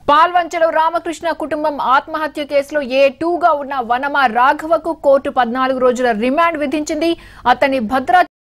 పాల్వంచలో రామకృష్ణ కుటుంబం ఆత్మహత్య కేసులో ఏ టూగా ఉన్న వనమ రాఘవకు కోర్టు పద్నాలుగు రోజుల రిమాండ్ విధించింది అతని భద్రా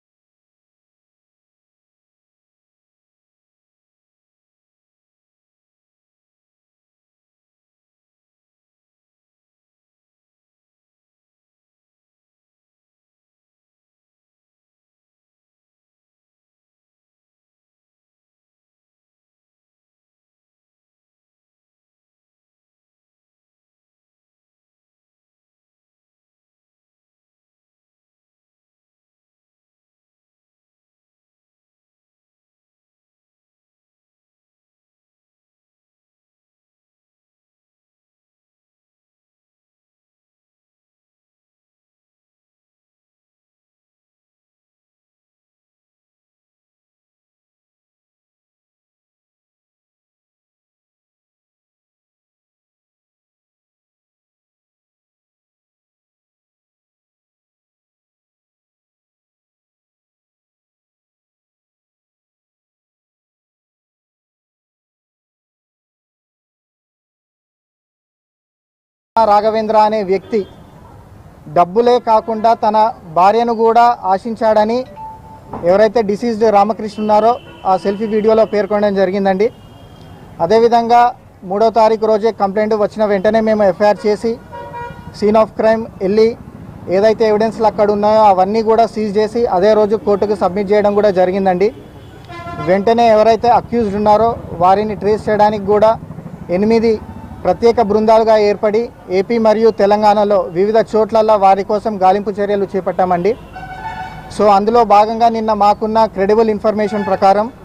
రాఘవేంద్ర అనే వ్యక్తి డబ్బులే కాకుండా తన భార్యను కూడా ఆశించాడని ఎవరైతే డిసీజ్డ్ రామకృష్ణ ఉన్నారో ఆ సెల్ఫీ వీడియోలో పేర్కొనడం జరిగిందండి అదేవిధంగా మూడో తారీఖు రోజే కంప్లైంట్ వచ్చిన వెంటనే మేము ఎఫ్ఐఆర్ చేసి సీన్ ఆఫ్ క్రైమ్ వెళ్ళి ఏదైతే ఎవిడెన్స్లు అక్కడ ఉన్నాయో అవన్నీ కూడా సీజ్ చేసి అదే రోజు కోర్టుకు సబ్మిట్ చేయడం కూడా జరిగిందండి వెంటనే ఎవరైతే అక్యూజ్డ్ ఉన్నారో వారిని ట్రేస్ చేయడానికి కూడా ఎనిమిది ప్రత్యేక బృందాలుగా ఏర్పడి ఏపీ మరియు తెలంగాణలో వివిధ చోట్లల్లో వారి కోసం గాలింపు చర్యలు చేపట్టామండి సో అందులో భాగంగా నిన్న మాకున్న క్రెడిబుల్ ఇన్ఫర్మేషన్ ప్రకారం